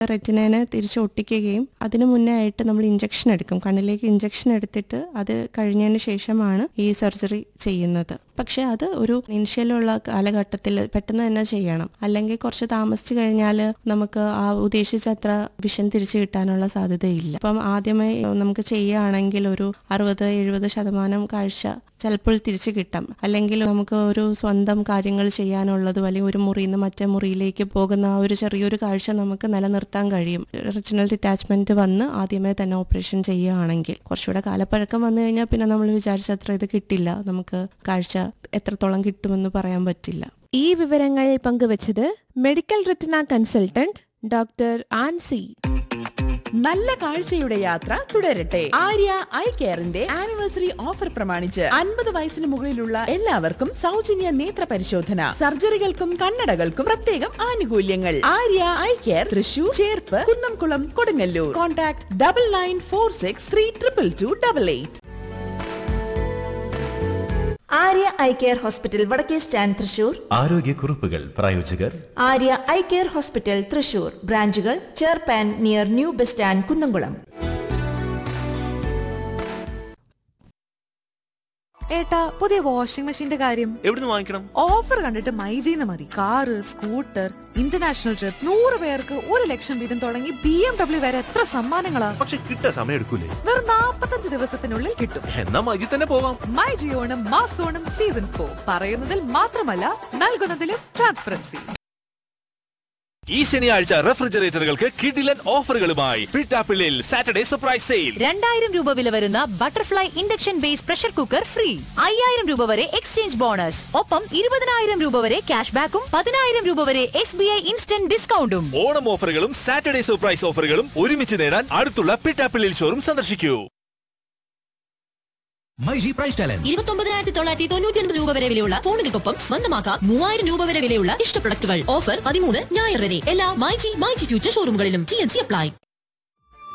റെറ്റിനേനെ തിരിച്ച് ഒട്ടിക്കുകയും അതിനു മുന്നേ ആയിട്ട് നമ്മൾ ഇഞ്ചക്ഷൻ എടുക്കും കണ്ണിലേക്ക് ഇഞ്ചക്ഷൻ എടുത്തിട്ട് അത് കഴിഞ്ഞതിന് ശേഷമാണ് ഈ സർജറി ചെയ്യുന്നത് പക്ഷെ അത് ഒരു ഇനിഷ്യലുള്ള കാലഘട്ടത്തിൽ പെട്ടെന്ന് തന്നെ ചെയ്യണം അല്ലെങ്കിൽ കുറച്ച് താമസിച്ചു കഴിഞ്ഞാൽ നമുക്ക് ആ ഉദ്ദേശിച്ച അത്ര വിഷൻ തിരിച്ചു കിട്ടാനുള്ള സാധ്യതയില്ല അപ്പം ആദ്യമേ നമുക്ക് ചെയ്യുകയാണെങ്കിൽ ഒരു അറുപത് എഴുപത് ശതമാനം കാഴ്ച ചിലപ്പോൾ തിരിച്ചു കിട്ടാം അല്ലെങ്കിൽ നമുക്ക് ഒരു സ്വന്തം കാര്യങ്ങൾ ചെയ്യാനുള്ളതും അല്ലെങ്കിൽ ഒരു മുറിയിൽ നിന്ന് മറ്റേ മുറിയിലേക്ക് പോകുന്ന ആ ഒരു ചെറിയൊരു കാഴ്ച നമുക്ക് നിലനിർത്താൻ കഴിയും റിജിനൽ ഡിറ്റാച്ച്മെന്റ് വന്ന് ആദ്യമേ തന്നെ ഓപ്പറേഷൻ ചെയ്യുകയാണെങ്കിൽ കുറച്ചുകൂടെ കാലപ്പഴക്കം വന്നു കഴിഞ്ഞാൽ പിന്നെ നമ്മൾ വിചാരിച്ചത്ര ഇത് കിട്ടില്ല നമുക്ക് കാഴ്ച എത്രത്തോളം കിട്ടുമെന്ന് പറയാൻ പറ്റില്ല ഈ വിവരങ്ങൾ പങ്കുവച്ചത് medical retina consultant doctor Ancy നല്ല കാഴ്ചയുടെ യാത്ര തുടരട്ടെ ആര്യ ഐ കെയറിന്റെ ആനിവേഴ്സറി ഓഫർ പ്രമാണിച്ച് അൻപത് വയസ്സിന് മുകളിലുള്ള എല്ലാവർക്കും സൗജന്യ നേത്ര പരിശോധന സർജറികൾക്കും കണ്ണടകൾക്കും പ്രത്യേകം ആനുകൂല്യങ്ങൾ Arya eye care Thrissur Cherpu Kunnamkulam Kodungallur contact double nine four six three triple two double eight Arya eye care hospital വടക്കേ സ്റ്റാൻഡ് തൃശൂർ ആരോഗ്യക്കുറിപ്പുകൾ പ്രായോജകർ Arya eye care hospital Thrissur ബ്രാഞ്ചുകൾ ചേർപ്പാൻ near new bus stand Kunnamkulam ഏട്ടാ പുതിയ വാഷിംഗ് മെഷീന്റെ കാര്യം എവിടുന്ന് വാങ്ങിക്കണം ഓഫർ കണ്ടിട്ട് മൈജീന്ന് മതി കാറ് സ്കൂട്ടർ ഇന്റർനാഷണൽ ട്രിപ്പ് നൂറ് പേർക്ക് ഒരു ലക്ഷം വീതം തുടങ്ങി ബി എം ഡബ്ല്യു വരെ എത്ര സമ്മാനങ്ങളാ പക്ഷെ കിട്ടാൻ സമയം എടുക്കൂലേ വെറും നാപ്പത്തഞ്ച് ദിവസത്തിനുള്ളിൽ കിട്ടും എന്നാ മജി തന്നെ പോവാം മൈ ജിയോണം മാസോണം സീസൺ ഫോർ പറയുന്നതിൽ മാത്രമല്ല നൽകുന്നതിലും ട്രാൻസ്പെറൻസി ഈ ശനിയാഴ്ച റെഫ്രിജറേറ്ററുകൾക്ക് കിഡിലൻ ഓഫറുകളുമായി പിട്ടാപ്പിള്ളിൽ സാറ്റർഡേ സർപ്രൈസ് സെയിൽ രണ്ടായിരം രൂപ വില വരുന്ന butterfly induction base pressure cooker free അയ്യായിരം രൂപ വരെ എക്സ്ചേഞ്ച് ബോണസ് ഒപ്പം ഇരുപതിനായിരം രൂപ വരെ ക്യാഷ് ബാക്കും പതിനായിരം രൂപ വരെ എസ് ബി ഐ ഇൻസ്റ്റന്റ് ഡിസ്കൗണ്ടും ഓണം ഓഫറുകളും സാറ്റർഡേ സർപ്രൈസ് ഓഫറുകളും ഒരുമിച്ച് നേടാൻ അടുത്തുള്ള പിട്ടാപ്പിള്ളിൽ ഷോറും സന്ദർശിക്കൂ മൈജി പ്രൈസ് ചലഞ്ച് ഇരുപത്തൊമ്പതിനായിരത്തി തൊള്ളായിരത്തി തൊണ്ണൂറ്റി ഒൻപത് രൂപ വരെ വിലയുള്ള ഫോണുകൾക്കൊപ്പം സ്വന്തമാക്കാം മൂവായിരം രൂപ വരെ വിലയുള്ള ഇഷ്ട പ്രൊഡക്റ്റുകൾ ഓഫർ പതിമൂന്ന് ഞായർ വരെ എല്ലാ മൈജി മൈജി ഫ്യൂച്ചർ ഷോറൂമുകളിലും ടി എൻ സി അപ്ലൈ